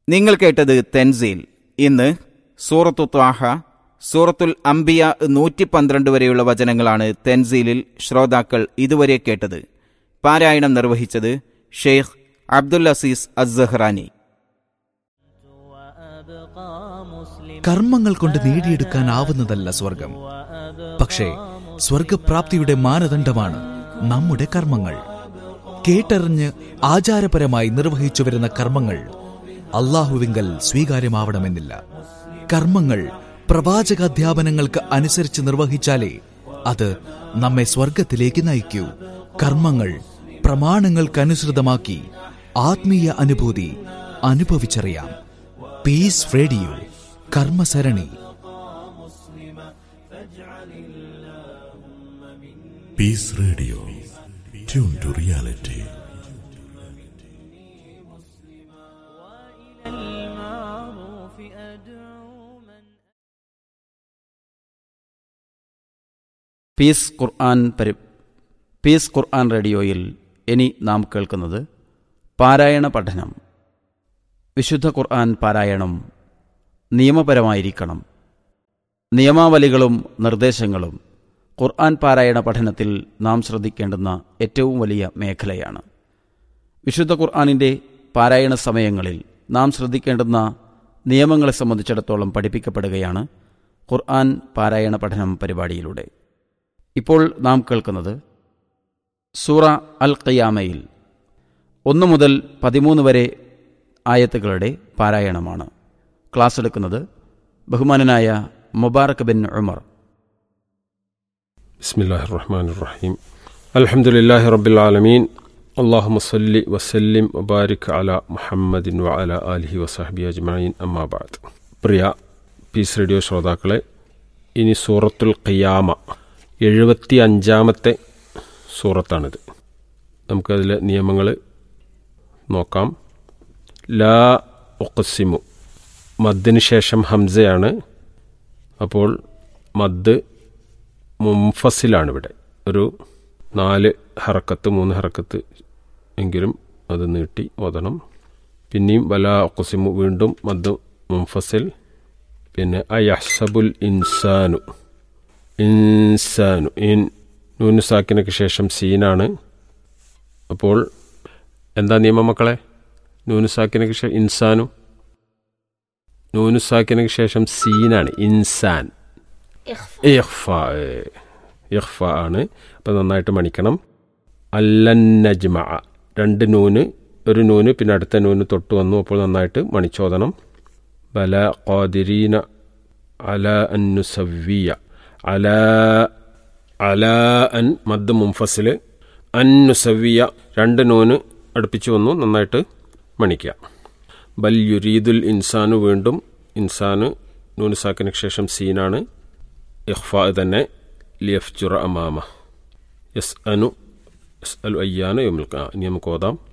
നിങ്ങൾ കേട്ടത് തെൻസീൽ ഇന്ന് സൂറത്തു ത്വാഹ സൂറത്തുൽ അംബിയ നൂറ്റി പന്ത്രണ്ട് വരെയുള്ള വചനങ്ങളാണ് തെൻസീലിൽ ശ്രോതാക്കൾ ഇതുവരെ കേട്ടത് പാരായണം നിർവഹിച്ചത് ഷെയ്ഖ് അബ്ദുൽ അസീസ് അസ്സഹ്റാനി കർമ്മങ്ങൾ കൊണ്ട് നേടിയെടുക്കാനാവുന്നതല്ല സ്വർഗം പക്ഷേ സ്വർഗപ്രാപ്തിയുടെ മാനദണ്ഡമാണ് നമ്മുടെ കർമ്മങ്ങൾ കേട്ടറിഞ്ഞ് ആചാരപരമായി നിർവഹിച്ചു വരുന്ന കർമ്മങ്ങൾ അള്ളാഹുവിങ്കൽ സ്വീകാര്യമാവണമെന്നില്ല കർമ്മങ്ങൾ പ്രവാചകാധ്യാപനങ്ങൾക്ക് അനുസരിച്ച് നിർവഹിച്ചാലേ അത് നമ്മെ സ്വർഗത്തിലേക്ക് നയിക്കൂ കർമ്മങ്ങൾ പ്രമാണങ്ങൾക്കനുസൃതമാക്കി ആത്മീയ അനുഭൂതി അനുഭവിച്ചറിയാം പീസ് റേഡിയോ കർമ്മസരണി Peace Radio. Tune to reality. Peace Quran പരി പീസ് ഖുർആൻ റേഡിയോയിൽ ഇനി നാം കേൾക്കുന്നത് പാരായണ പഠനം വിശുദ്ധ ഖുർആൻ പാരായണം നിയമപരമായിരിക്കണം നിയമാവലികളും നിർദ്ദേശങ്ങളും ഖുർആൻ പാരായണ പഠനത്തിൽ നാം ശ്രദ്ധിക്കേണ്ടുന്ന ഏറ്റവും വലിയ മേഖലയാണ് വിശുദ്ധ ഖുർആാനിൻ്റെ പാരായണ സമയങ്ങളിൽ നാം ശ്രദ്ധിക്കേണ്ടുന്ന നിയമങ്ങളെ സംബന്ധിച്ചിടത്തോളം പഠിപ്പിക്കപ്പെടുകയാണ് ഖുർആൻ പാരായണ പഠനം പരിപാടിയിലൂടെ ഇപ്പോൾ നാം കേൾക്കുന്നത് സൂറ അൽ ഖിയാമയിൽ ഒന്ന് മുതൽ പതിമൂന്ന് വരെ ആയത്തുകളുടെ പാരായണമാണ് ക്ലാസ് എടുക്കുന്നത് ബഹുമാനനായ മുബാറക് ബിൻ ഉമർ بسم الله الرحمن الرحيم الحمد لله رب العالمين اللهم صل وسلم وبارك على محمد وعلى آله وصحبه أجمعين أما بعد പ്രിയ പീസ് റേഡിയോ ശ്രോതാക്കളെ ഇനി സൂറത്തുൽ ഖിയാമ എഴുപത്തി അഞ്ചാമത്തെ സൂറത്താണിത് നമുക്കതിലെ നിയമങ്ങൾ നോക്കാം ലാ ഒക്കസിമു മദ്ദിന് ശേഷം ഹംസയാണ് അപ്പോൾ മദ് മുംഫസിലാണ് ഇവിടെ ഒരു നാല് ഹറക്കത്ത് മൂന്ന് ഹറക്കത്ത് എങ്കിലും അത് നീട്ടി ഓതണം പിന്നെയും വല ഒക്കസിമു വീണ്ടും മദ് മുംഫസിൽ പിന്നെ അയഹ്സബുൽ ഇൻസാനു ഇൻസാനു ഇൻ നൂനുസാക്കിനൊക്കെ ശേഷം സീനാണ് അപ്പോൾ എന്താ നിയമം മക്കളെ നൂനുസാക്കിനൊക്കെ ശേഷം ഇൻസാനു നൂനുസാക്കിനൊക്കെ ശേഷം സീനാണ് ഇൻസാൻ ഇഖ്ഫ ഇഖ്ഫ ആണ് അപ്പം നന്നായിട്ട് മണിക്കണം അല്ലന്നജ്മ രണ്ട് നൂന് ഒരു നൂന് പിന്നെ അടുത്ത നൂന് തൊട്ട് വന്നു അപ്പോൾ നന്നായിട്ട് മണിച്ചോദനം ബല ഖാദിരീന അല അന്നുസവ്വിയ അല അല അൻ മദ് മുംഫസിൽ അന്നുസവ്വിയ രണ്ട് നൂന് അടുപ്പിച്ച് വന്നു നന്നായിട്ട് മണിക്കുക ബൽ യുരീദുൽ ഇൻസാനു വീണ്ടും ഇൻസാന് നൂനുസാക്കിന് ശേഷം സീനാണ് ഇഖ്ഫ തന്നെ ലിയഫ്ജുറ അമാമ യസ് അനു യസ് അലു അയ്യാന യോമിൽ ഇനി നമുക്ക് ഓതാം